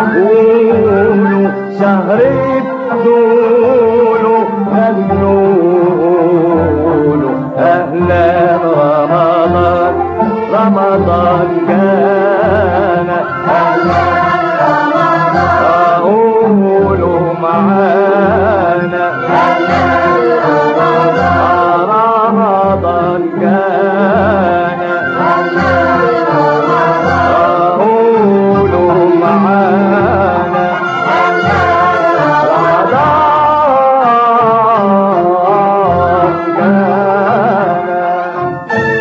قولوا شهر الدول غنوا أهلا رمضان رمضان كان أهلا قولوا معانا رمضان كان قولوا معانا رمضان كان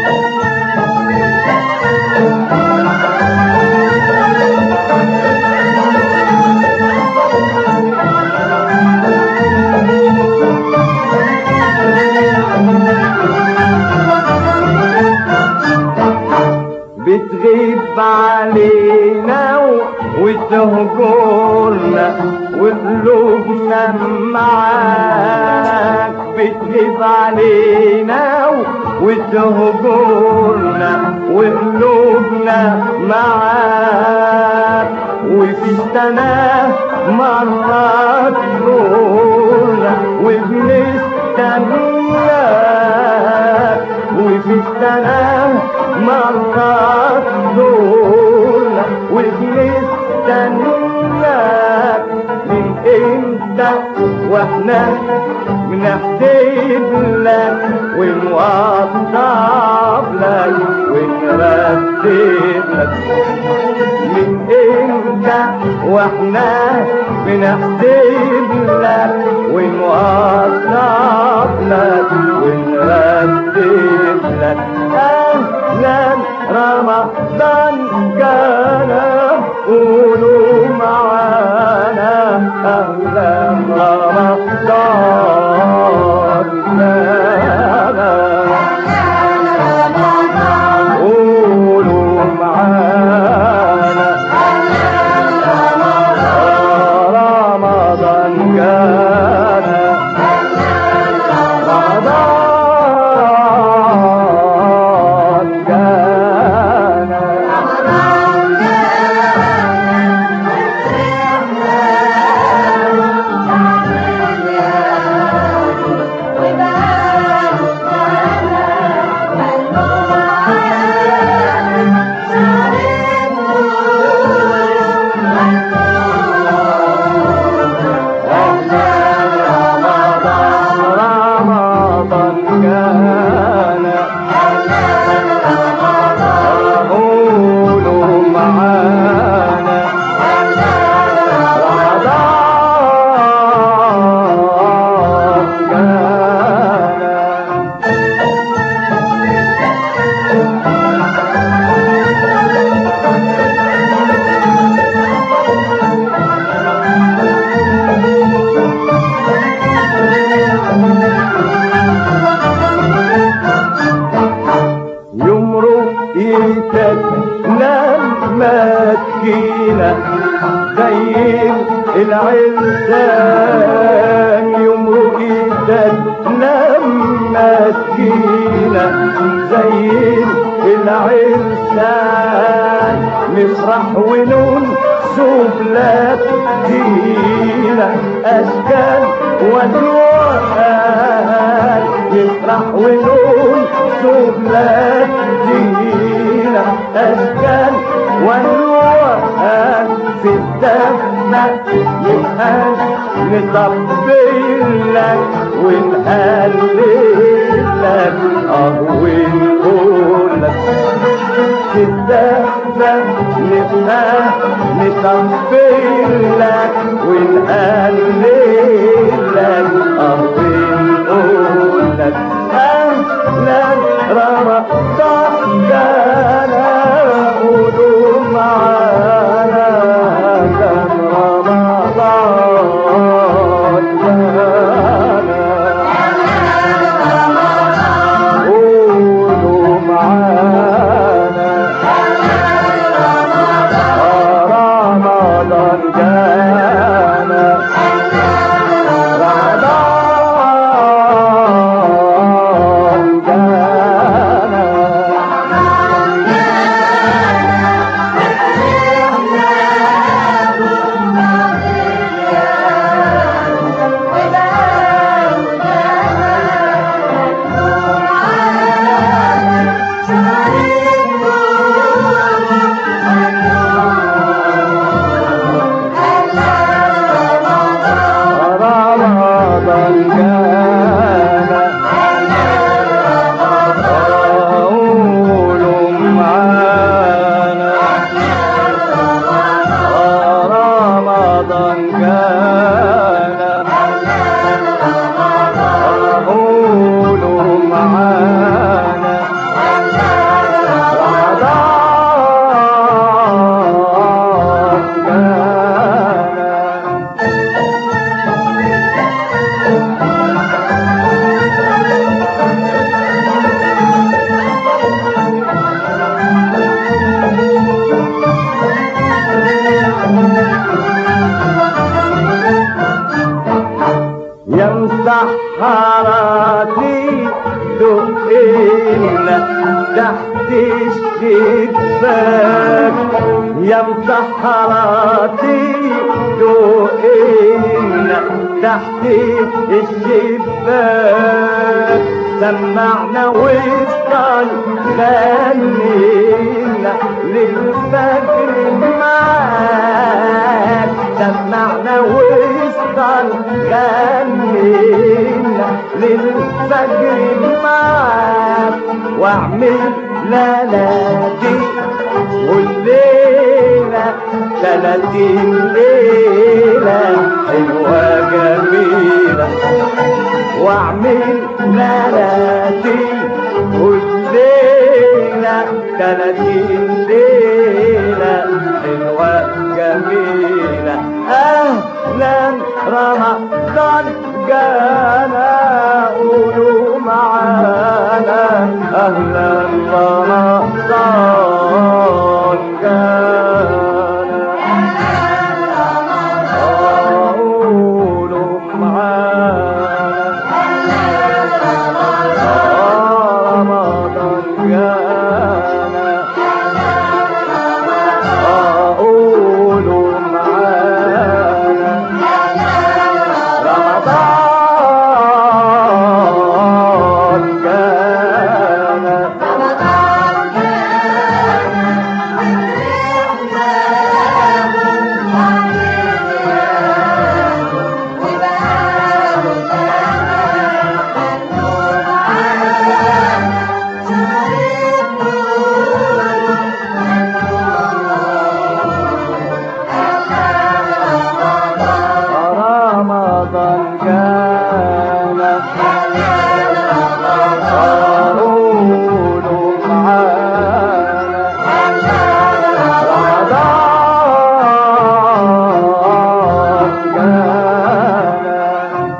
بتغيب علينا وتهجرنا وقلوبنا معاك بتغيب علينا وتهجرنا وقلوبنا معاك وفي السنة مرات نورنا وبنستناك وفي السنة مرات نورنا وبنستناك من امتى واحنا بنحسب لك ونوضب لك ونرتب لك من امتى واحنا بنحسب لك ونوصف لك ونرتب لك اهلا رمضان كان قولوا معانا اهلا رمضان كان قولوا معانا رمضان كان رمضان كان رمضان كان قولوا معانا رمضان كان يمرق ايدك لما تجينا زي العزام يمرق ايدك لما تجينا زي العزام نفرح ونون سبلات دينا اشكال ودوال يفرح ونون سبلات دينا اشكال ونوال في الدفنة نبقى نطبل لك ونهلل لك اه ونقول لك كتابة نبقى نطبل لك ونهلل لك اه ونقول لك أهلا رمضان كان قولوا معانا كان رمضان كان قولوا معانا رمضان كان رمضان كان رمضان جانا قولوا معانا رمضان جانا يمسح حراتي دقينا تحت الشباك يمسح حراتي دقينا تحت الشباك سمعنا وصل غنينا للفجر معاك سمعنا وصل غنينا للفجر معاك واعمل ليلاتي والليلة ثلاثين ليلة حلوة جميلة واعمل ليلاتي والليلة ثلاثين ليلة حلوة جميلة أهلا رمضان جانا قولوا معانا أهلا رمضان جانا قولوا معانا رمضان جانا قولوا معانا رمضان جانا رمضان جانا قولوا معانا رمضان جانا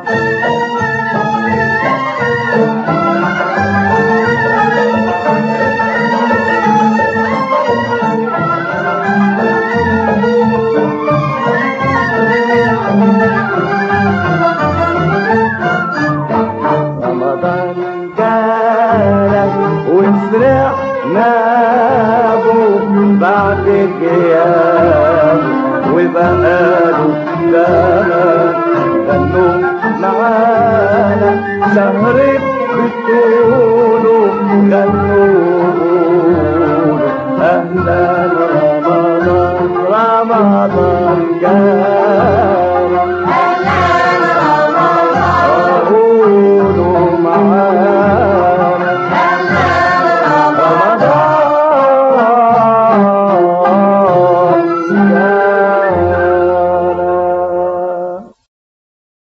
رمضان جانا وفرحنا به بعد غياب وبقاله زمان غنوا معانا سهرة بتقولوا غنوا